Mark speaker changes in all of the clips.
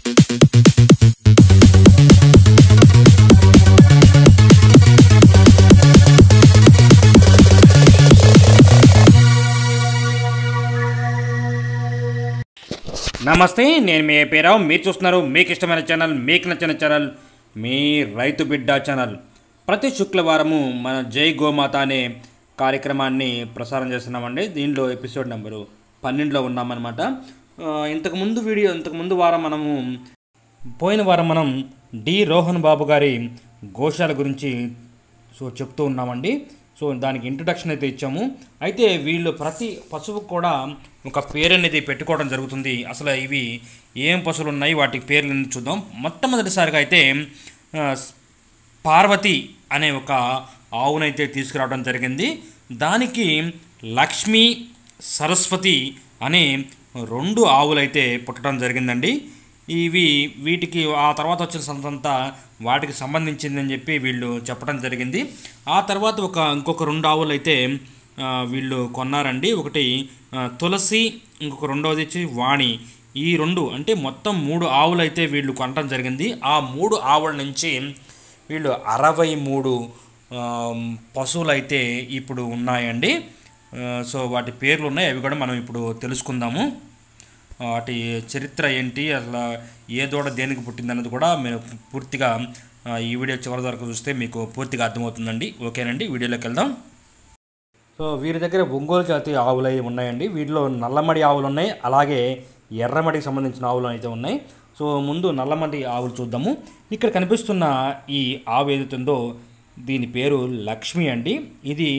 Speaker 1: నమస్తే నేను మీ పేరావు మీరు చూస్తున్నారు మీకు ఇష్టమైన ఛానల్ మీకు నచ్చిన ఛానల్ మీ రైతు బిడ్డ ఛానల్ ప్రతి శుక్రవారము మన జై గోమాత అనే కార్యక్రమాన్ని ప్రసారం చేస్తున్నామండి దీనిలో ఎపిసోడ్ నెంబరు పన్నెండులో ఉన్నామన్నమాట ఆ, ఇంతకుముందు వీడియో ఇంతకుముందు వారం మనము పోయిన వారం మనం డి రోహన్ బాబు గారి గోశాల గురించి సో చెప్తూ ఉన్నామండి సో దానికి ఇంట్రడక్షన్ అయితే ఇచ్చాము అయితే వీళ్ళు ప్రతి పశువుకు కూడా ఒక పేరు అనేది పెట్టుకోవడం జరుగుతుంది అసలు ఇవి ఏం పశువులు ఉన్నాయి వాటి పేర్లు అనేది చూద్దాం మొట్టమొదటిసారిగా అయితే ఆ, స్- పార్వతి అనే ఒక ఆవునైతే తీసుకురావడం జరిగింది దానికి లక్ష్మి సరస్వతి అనే రెండు ఆవులైతే పుట్టడం జరిగిందండి ఇవి వీటికి ఆ తర్వాత వచ్చిన సంతంతా వాటికి సంబంధించిందని చెప్పి వీళ్ళు చెప్పడం జరిగింది ఆ తర్వాత ఒక ఇంకొక రెండు ఆవులు అయితే ఆ, వీళ్ళు కొన్నారండి ఒకటి ఆ, తులసి ఇంకొక రెండవది వచ్చి వాణి ఈ రెండు అంటే మొత్తం మూడు ఆవులు అయితే వీళ్ళు కొనడం జరిగింది ఆ మూడు ఆవుల నుంచి వీళ్ళు అరవై మూడు పశువులు అయితే ఇప్పుడు ఉన్నాయండి ఆ, సో వాటి పేర్లు ఉన్నాయి అవి కూడా మనం ఇప్పుడు తెలుసుకుందాము వాటి చరిత్ర ఏంటి అసలు ఏ దూడ దేనికి పుట్టిందన్నది కూడా మీరు పూర్తిగా ఆ, ఈ వీడియో చివరి వరకు చూస్తే మీకు పూర్తిగా అర్థమవుతుందండి ఓకేనండి వీడియోలోకి వెళ్దాం సో వీరి దగ్గర ఒంగోలు జాతి ఆవులు అయి ఉన్నాయండి వీటిలో నల్లమడి ఆవులు ఉన్నాయి అలాగే ఎర్రమడికి సంబంధించిన ఆవులు అయితే ఉన్నాయి సో ముందు నల్లమడి ఆవులు చూద్దాము ఇక్కడ కనిపిస్తున్న ఈ ఆవు ఏదైతుందో దీని పేరు లక్ష్మి అండి ఇది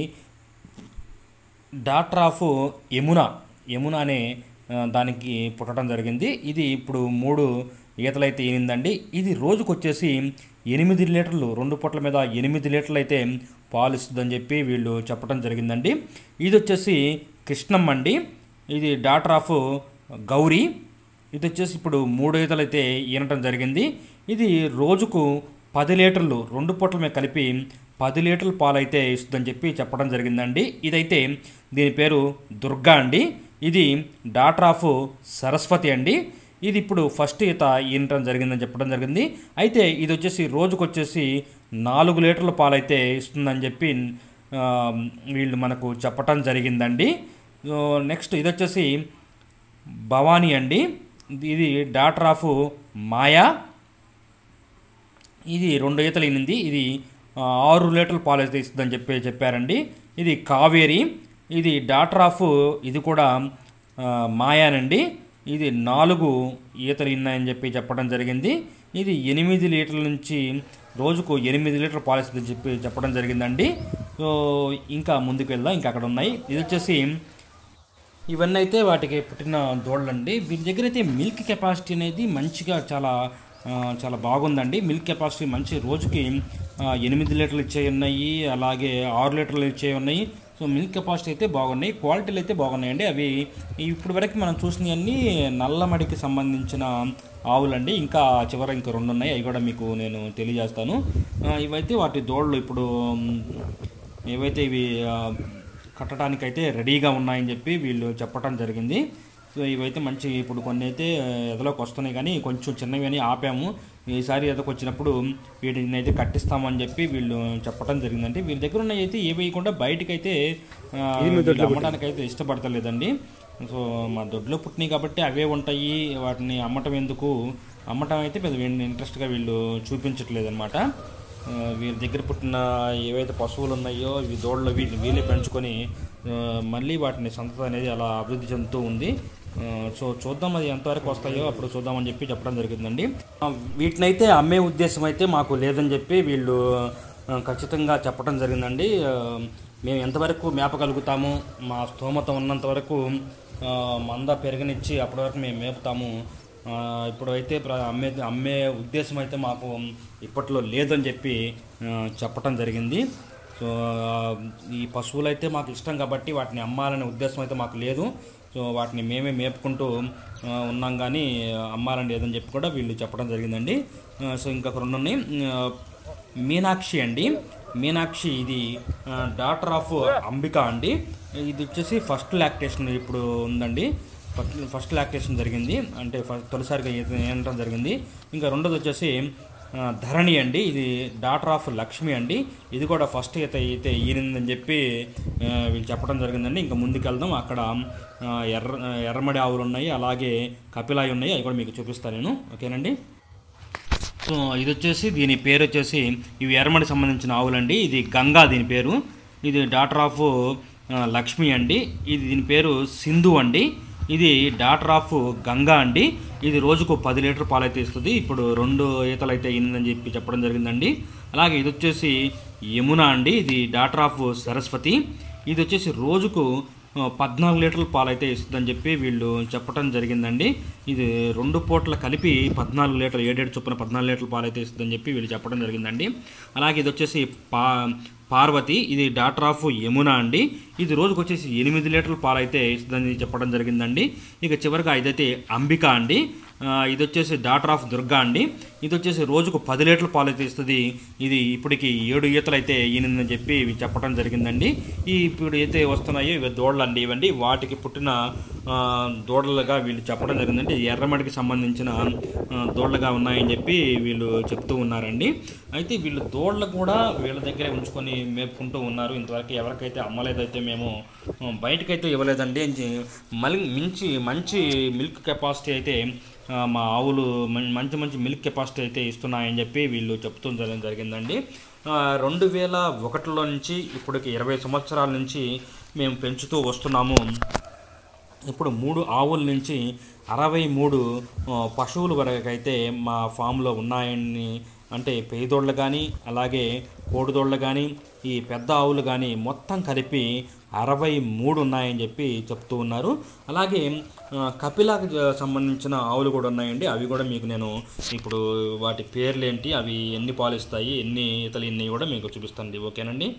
Speaker 1: డాక్టర్ ఆఫ్ యమున యమున అనే ఆ, దానికి పుట్టడం జరిగింది ఇది ఇప్పుడు మూడు ఈతలైతే ఈనిందండి ఇది రోజుకు వచ్చేసి ఎనిమిది లీటర్లు రెండు పొట్ల మీద ఎనిమిది లీటర్లు అయితే పాలు ఇస్తుందని చెప్పి వీళ్ళు చెప్పడం జరిగిందండి ఇది వచ్చేసి కృష్ణమ్మ అండి ఇది డాక్టర్ ఆఫ్ గౌరీ ఇది వచ్చేసి ఇప్పుడు మూడు ఈతలు అయితే ఈనటం జరిగింది ఇది రోజుకు పది లీటర్లు రెండు పొట్ల మీద కలిపి పది లీటర్ల పాలు అయితే ఇస్తుందని చెప్పి చెప్పడం జరిగిందండి ఇదైతే దీని పేరు దుర్గా అండి ఇది డాటర్ ఆఫ్ సరస్వతి అండి ఇది ఇప్పుడు ఫస్ట్ ఈత ఈనటం జరిగిందని చెప్పడం జరిగింది అయితే ఇది వచ్చేసి రోజుకు వచ్చేసి నాలుగు లీటర్ల పాలు అయితే ఇస్తుందని చెప్పి ఆ, వీళ్ళు మనకు చెప్పటం జరిగిందండి సో నెక్స్ట్ ఇది వచ్చేసి భవానీ అండి ఇది డాటర్ ఆఫ్ మాయా ఇది రెండు ఈతలు ఈనింది ఇది ఆ, ఆరు లీటర్ల పాలు అయితే ఇస్తుందని చెప్పి చెప్పారండి ఇది కావేరి ఇది డాటర్ ఆఫ్ ఇది కూడా ఆ, మాయానండి ఇది నాలుగు ఈతలు ఇన్నాయని చెప్పి చెప్పడం జరిగింది ఇది ఎనిమిది లీటర్ల నుంచి రోజుకు ఎనిమిది లీటర్ పాలు ఇస్తుందని చెప్పి చెప్పడం జరిగిందండి సో ఇంకా ముందుకు వెళ్దాం ఇంకా అక్కడ ఉన్నాయి ఇది వచ్చేసి ఇవన్నీ అయితే వాటికి పుట్టిన దూడలండి వీటి దగ్గర అయితే మిల్క్ కెపాసిటీ అనేది మంచిగా చాలా ఆ, చాలా బాగుందండి మిల్క్ కెపాసిటీ మంచి రోజుకి ఆ, ఎనిమిది లీటర్లు ఇచ్చే ఉన్నాయి అలాగే ఆరు లీటర్లు ఇచ్చే ఉన్నాయి సో మిల్క్ కెపాసిటీ అయితే బాగున్నాయి క్వాలిటీలు అయితే బాగున్నాయండి అవి ఇప్పుడు వరకు మనం చూసినవన్నీ నల్లమడికి సంబంధించిన ఆవులండి ఇంకా చివర ఇంకా రెండు ఉన్నాయి అవి కూడా మీకు నేను తెలియజేస్తాను ఆ, ఇవైతే వాటి దోళ్ళు ఇప్పుడు మ్, ఏవైతే ఇవి ఆ, కట్టడానికైతే రెడీగా ఉన్నాయని చెప్పి వీళ్ళు చెప్పడం జరిగింది సో ఇవైతే మంచి ఇప్పుడు కొన్ని అయితే ఎదలోకి వస్తున్నాయి కానీ కొంచెం చిన్నవి అని ఆపాము ఈసారి ఎదకు వచ్చినప్పుడు వీటిని అయితే కట్టిస్తామని చెప్పి వీళ్ళు చెప్పడం జరిగిందండి వీళ్ళ దగ్గర ఉన్నాయి అయితే ఏ వేయకుండా బయటకైతే ఆ, వీళ్ళు అమ్మడానికి అయితే ఇష్టపడతలేదండి సో మా దొడ్లో పుట్టినాయి కాబట్టి అవే ఉంటాయి వాటిని అమ్మటం ఎందుకు అమ్మటం అయితే పెద్ద ఇంట్రెస్ట్గా వీళ్ళు చూపించట్లేదు అనమాట వీరి దగ్గర పుట్టిన ఏవైతే పశువులు ఉన్నాయో ఇవి దోళ్ళు వీటిని వీళ్ళే పెంచుకొని ఆ, మళ్ళీ వాటిని సంతతి అనేది అలా అభివృద్ధి చెందుతూ ఉంది ఆ, సో చూద్దాం అది ఎంతవరకు వస్తాయో అప్పుడు చూద్దామని చెప్పి చెప్పడం జరిగిందండి ఆ, వీటినైతే అమ్మే ఉద్దేశం అయితే మాకు లేదని చెప్పి వీళ్ళు ఆ, ఖచ్చితంగా చెప్పడం జరిగిందండి ఆ, మేము ఎంతవరకు మేపగలుగుతాము మా స్తోమత ఉన్నంత వరకు ఆ, మంద పెరగనిచ్చి అప్పటి వరకు మేము మేపుతాము ఆ, ఇప్పుడైతే ప్ర- అమ్మే అమ్మే ఉద్దేశం అయితే మాకు ఇప్పట్లో లేదని చెప్పి ఆ, చెప్పటం జరిగింది సో ఆ, ఈ పశువులు అయితే మాకు ఇష్టం కాబట్టి వాటిని అమ్మాలనే ఉద్దేశం అయితే మాకు లేదు సో వాటిని మేమే మేపుకుంటూ ఆ, ఉన్నాం కానీ అమ్మాలని లేదని చెప్పి కూడా వీళ్ళు చెప్పడం జరిగిందండి ఆ, సో ఇంకొక రెండు ఉన్నాయి ఆ, మీనాక్షి అండి మీనాక్షి ఇది డాటర్ ఆఫ్ అంబిక అండి ఇది వచ్చేసి ఫస్ట్ లాక్టేషన్ ఇప్పుడు ఉందండి ఫస్ట్ ఫస్ట్ లాక్టేషన్ జరిగింది అంటే ఫస్ట్ తొలిసారిగా ఈత- ఈనటం జరిగింది ఇంకా రెండోది వచ్చేసి ఆ, ధరణి అండి ఇది డాటర్ ఆఫ్ లక్ష్మి అండి ఇది కూడా ఫస్ట్ ఈత అయితే ఈనిందని చెప్పి ఆ, వీళ్ళు చెప్పడం జరిగిందండి ఇంకా ముందుకెళ్దాం అక్కడ ఆ, ఎర్ర ఎర్రమడి ఆవులు ఉన్నాయి అలాగే కపిలాయి ఉన్నాయి అవి కూడా మీకు చూపిస్తాను నేను ఓకేనండి సో ఇది వచ్చేసి దీని పేరు వచ్చేసి ఇవి ఎర్రమడి సంబంధించిన ఆవులండి ఇది గంగా దీని పేరు ఇది డాటర్ ఆఫ్ ఆ, లక్ష్మి అండి ఇది దీని పేరు సింధు అండి ఇది డాటర్ ఆఫ్ గంగా అండి ఇది రోజుకు పది లీటర్ పాలైతే ఇస్తుంది ఇప్పుడు రెండు ఈతలు అయితే అయిందని చెప్పి చెప్పడం జరిగిందండి అలాగే ఇది వచ్చేసి యమున అండి ఇది డాటర్ ఆఫ్ సరస్వతి ఇది వచ్చేసి రోజుకు ఆ, పద్నాలుగు లీటర్ల పాలు అయితే ఇస్తుందని చెప్పి వీళ్ళు చెప్పడం జరిగిందండి ఇది రెండు పూట్ల కలిపి పద్నాలుగు లీటర్లు ఏడేడు చొప్పున పద్నాలుగు లీటర్ల పాలు అయితే ఇస్తుందని చెప్పి వీళ్ళు చెప్పడం జరిగిందండి అలాగే ఇది వచ్చేసి పా పార్వతి ఇది డాటర్ ఆఫ్ యమున అండి ఇది రోజుకు వచ్చేసి ఎనిమిది లీటర్ల పాలు అయితే ఇస్తుందని చెప్పడం జరిగిందండి ఇక చివరిగా ఇదైతే అంబిక అండి ఆ, ఇది వచ్చేసి డాటర్ ఆఫ్ దుర్గా అండి ఇది వచ్చేసి రోజుకు పది లీటర్ల పాలు అయితే ఇస్తుంది ఇది ఇప్పటికి ఏడు ఈతలు అయితే ఈనిందని చెప్పి ఇవి చెప్పడం జరిగిందండి ఈ ఇప్పుడు అయితే వస్తున్నాయో ఇవి దూడలు అండి ఇవండి వాటికి పుట్టిన ఆ, దూడలుగా వీళ్ళు చెప్పడం జరిగిందండి ఎర్రమడికి సంబంధించిన ఆ, దూడలుగా ఉన్నాయని చెప్పి వీళ్ళు చెప్తూ ఉన్నారండి అయితే వీళ్ళు దూడలు కూడా వీళ్ళ దగ్గరే ఉంచుకొని మేపుకుంటూ ఉన్నారు ఇంతవరకు ఎవరికైతే అమ్మలేదైతే మేము ఆ, బయటకైతే ఇవ్వలేదండి అని- మళ్ళీ మించి మంచి మిల్క్ కెపాసిటీ అయితే ఆ, మా ఆవులు మం- మంచి మంచి మిల్క్ కెపాసిటీ అయితే ఇస్తున్నాయని చెప్పి వీళ్ళు చెప్తూ జరగడం జరిగిందండి ఆ, రెండు వేల ఒకటిలో నుంచి ఇప్పటికి ఇరవై సంవత్సరాల నుంచి మేము పెంచుతూ వస్తున్నాము ఇప్పుడు మూడు ఆవుల నుంచి అరవై మూడు ఆ, పశువుల వరకు అయితే మా ఫామ్లో ఉన్నాయని అంటే పేదోళ్ళు కానీ అలాగే కోడిదోళ్ళు కానీ ఈ పెద్ద ఆవులు కానీ మొత్తం కలిపి అరవై మూడు ఉన్నాయని చెప్పి చెప్తూ ఉన్నారు అలాగే ఆ, కపిలాకు జ- సంబంధించిన ఆవులు కూడా ఉన్నాయండి అవి కూడా మీకు నేను ఇప్పుడు వాటి పేర్లు ఏంటి అవి ఎన్ని పాలు ఇస్తాయి ఎన్ని ఈతలు ఎన్ని కూడా మీకు చూపిస్తానండి ఓకేనండి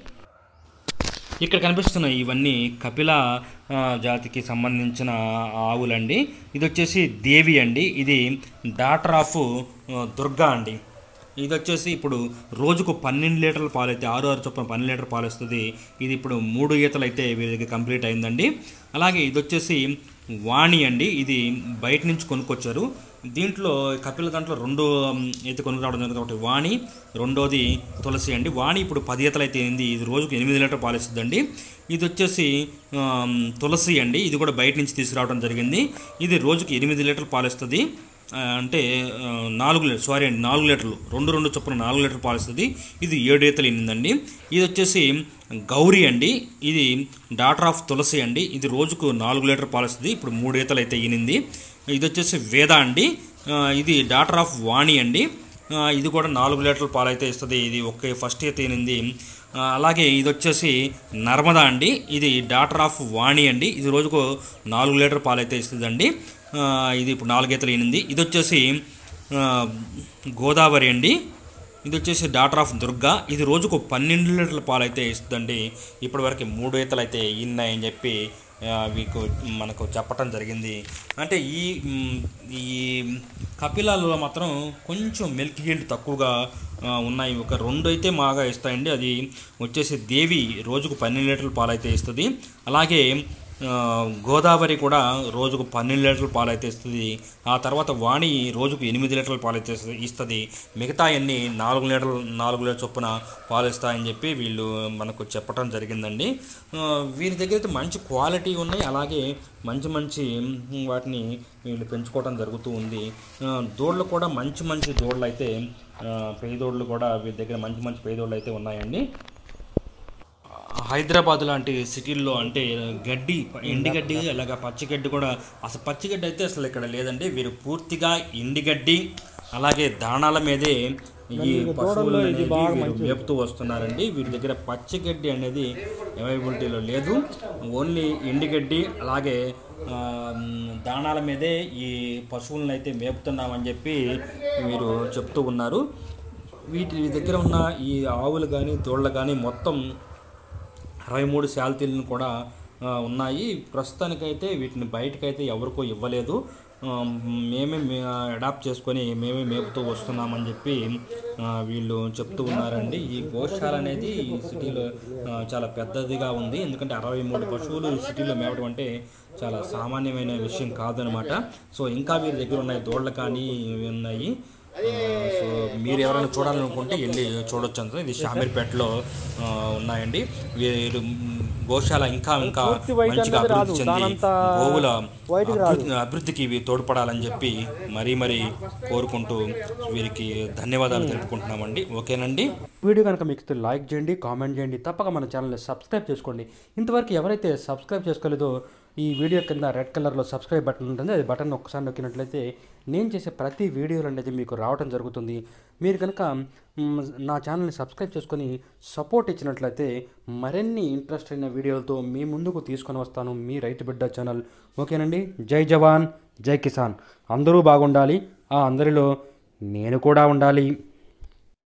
Speaker 1: ఇక్కడ కనిపిస్తున్న ఇవన్నీ కపిల ఆ, జాతికి సంబంధించిన ఆవులండి ఇది వచ్చేసి దేవి అండి ఇది డాటర్ ఆఫ్ ఆ, దుర్గా అండి ఇది వచ్చేసి ఇప్పుడు రోజుకు పన్నెండు లీటర్ల పాలు అయితే ఆరు ఆరు చొప్పున పన్నెండు లీటర్ పాలు వస్తుంది ఇది ఇప్పుడు మూడు ఈతలు అయితే వీరి దగ్గర కంప్లీట్ అయిందండి అలాగే ఇది వచ్చేసి వాణి అండి ఇది బయట నుంచి కొనుక్కొచ్చారు దీంట్లో కపిల దాంట్లో రెండు ఉమ్, అయితే కొనుక్కురావడం జరిగింది కాబట్టి వాణి రెండోది తులసి అండి వాణి ఇప్పుడు పది ఈతలు అయితే అయింది ఇది రోజుకు ఎనిమిది లీటర్ పాలు ఇస్తుందండి ఇది వచ్చేసి ఆమ్, తులసి అండి ఇది కూడా బయట నుంచి తీసుకురావడం జరిగింది ఇది రోజుకి ఎనిమిది లీటర్లు పాలు ఇస్తుంది ఆ, అంటే ఆ, నాలుగు లీటర్ సారీ అండి నాలుగు లీటర్లు రెండు రెండు చొప్పున నాలుగు లీటర్లు పాలు ఇస్తుంది ఇది ఏడు ఈతలు ఇన్నిందండి ఇది వచ్చేసి గౌరీ అండి ఇది డాటర్ ఆఫ్ తులసి అండి ఇది రోజుకు నాలుగు లీటర్ పాలు ఇస్తుంది ఇప్పుడు మూడు ఈతలు అయితే ఈనింది ఇది వచ్చేసి వేద అండి ఆ, ఇది డాటర్ ఆఫ్ వాణి అండి ఆ, ఇది కూడా నాలుగు లీటర్ల పాలు అయితే ఇస్తుంది ఇది ఒకే ఫస్ట్ ఈత ఈనింది ఆ, అలాగే ఇది వచ్చేసి నర్మదా అండి ఇది డాటర్ ఆఫ్ వాణి అండి ఇది రోజుకు నాలుగు లీటర్ పాలు అయితే ఇస్తుందండి ఆ, ఇది ఇప్పుడు నాలుగు ఈతలు ఈనింది ఇది వచ్చేసి ఆ, గోదావరి అండి ఇది వచ్చేసి డాటర్ ఆఫ్ దుర్గా ఇది రోజుకు పన్నెండు లీటర్ల పాలు అయితే ఇస్తుందండి ఇప్పటివరకు మూడు ఈతలు అయితే ఈన్నాయని చెప్పి ఆ, మీకు మనకు చెప్పటం జరిగింది అంటే ఈ మ్, ఈ కపిలాలలో మాత్రం కొంచెం మిల్క్ హీల్డ్ తక్కువగా ఆ, ఉన్నాయి ఒక రెండు అయితే బాగా ఇస్తాయండి అది వచ్చేసి దేవి రోజుకు పన్నెండు లీటర్ల పాలు అయితే ఇస్తుంది అలాగే ఆ, గోదావరి కూడా రోజుకు పన్నెండు లీటర్ల పాలు అయితే ఇస్తుంది ఆ తర్వాత వాణి రోజుకు ఎనిమిది లీటర్ల పాలు అయితే ఇస్తుంది- ఇస్తుంది మిగతా అన్ని నాలుగు లీటర్లు నాలుగు లీటర్ చొప్పున పాలు ఇస్తాయని చెప్పి వీళ్ళు మనకు చెప్పడం జరిగిందండి ఆ, వీరి దగ్గర అయితే మంచి క్వాలిటీ ఉన్నాయి అలాగే మంచి మంచి మ్, వాటిని వీళ్ళు పెంచుకోవడం జరుగుతూ ఉంది ఆ, దూడలు కూడా మంచి మంచి దూడలు అయితే ఆ, పేదోళ్ళు కూడా వీరి దగ్గర మంచి మంచి పేదోళ్ళు అయితే ఉన్నాయండి హైదరాబాద్ లాంటి సిటీల్లో అంటే గడ్డి ఎండిగడ్డి అలాగా పచ్చిగడ్డి కూడా అసలు పచ్చిగడ్డి అయితే అసలు ఇక్కడ లేదండి వీరు పూర్తిగా ఎండిగడ్డి అలాగే దాణాల మీదే ఈ పశువులు అనేది వీరు మేపుతూ వస్తున్నారండి వీరి దగ్గర పచ్చిగడ్డి అనేది అవైలబిలిటీలో లేదు ఓన్లీ ఎండిగడ్డి అలాగే ఆ, దాణాల మీదే ఈ పశువులను అయితే మేపుతున్నామని చెప్పి వీరు చెప్తూ ఉన్నారు వీటి దగ్గర ఉన్న ఈ ఆవులు కానీ దూడలు కానీ మొత్తం అరవై మూడు శాలతీలను కూడా ఆ, ఉన్నాయి ప్రస్తుతానికైతే వీటిని బయటకైతే ఎవరికో ఇవ్వలేదు ఆ, మేమే మే- అడాప్ట్ చేసుకొని మేమే మేపుతూ వస్తున్నామని చెప్పి ఆ, వీళ్ళు చెప్తూ ఉన్నారండి ఈ గోశాల అనేది ఈ సిటీలో ఆ, చాలా పెద్దదిగా ఉంది ఎందుకంటే అరవై మూడు పశువులు ఈ సిటీలో మేపడం అంటే చాలా సామాన్యమైన విషయం కాదనమాట సో ఇంకా వీరి దగ్గర ఉన్నాయి దోళ్ళ కానీ ఇవి ఉన్నాయి ఆ, సో మీరు ఎవరైనా చూడాలనుకుంటే వెళ్ళి చూడొచ్చు అంత ఇది షామీర్పేటలో ఆ, ఉన్నాయండి వీరు మ్, గోశాల ఇంకా ఇంకా
Speaker 2: పూర్తి white
Speaker 1: మంచిగా
Speaker 2: అనేది రాదు.
Speaker 1: అభివృద్ధి చెంది
Speaker 2: దానంతా
Speaker 1: గోవుల
Speaker 2: white కి
Speaker 1: అభివృద్ధి అభివృద్ధికి ఇవి తోడ్పడాలని చెప్పి మరీ మరీ కోరుకుంటూ వీరికి ధన్యవాదాలు తెలుపుకుంటున్నామండి ఓకేనండి
Speaker 2: వీడియో కనుక మీకు లైక్ చేయండి కామెంట్ చేయండి తప్పక మన ఛానల్ని సబ్స్క్రైబ్ చేసుకోండి ఇంతవరకు ఎవరైతే సబ్స్క్రైబ్ చేసుకోలేదో ఈ వీడియో కింద రెడ్ కలర్లో సబ్స్క్రైబ్ బటన్ ఉంటుంది అది బటన్ ఒక్కసారి నొక్కినట్లయితే నేను చేసే ప్రతి వీడియోలు అనేది మీకు రావడం జరుగుతుంది మీరు కనుక మ్, నా ఛానల్ని సబ్స్క్రైబ్ చేసుకొని సపోర్ట్ ఇచ్చినట్లయితే మరిన్ని ఇంట్రెస్ట్ అయిన వీడియోలతో మీ ముందుకు తీసుకొని వస్తాను మీ రైతు బిడ్డ ఛానల్ ఓకేనండి జై జవాన్ జై కిసాన్ అందరూ బాగుండాలి ఆ అందరిలో నేను కూడా ఉండాలి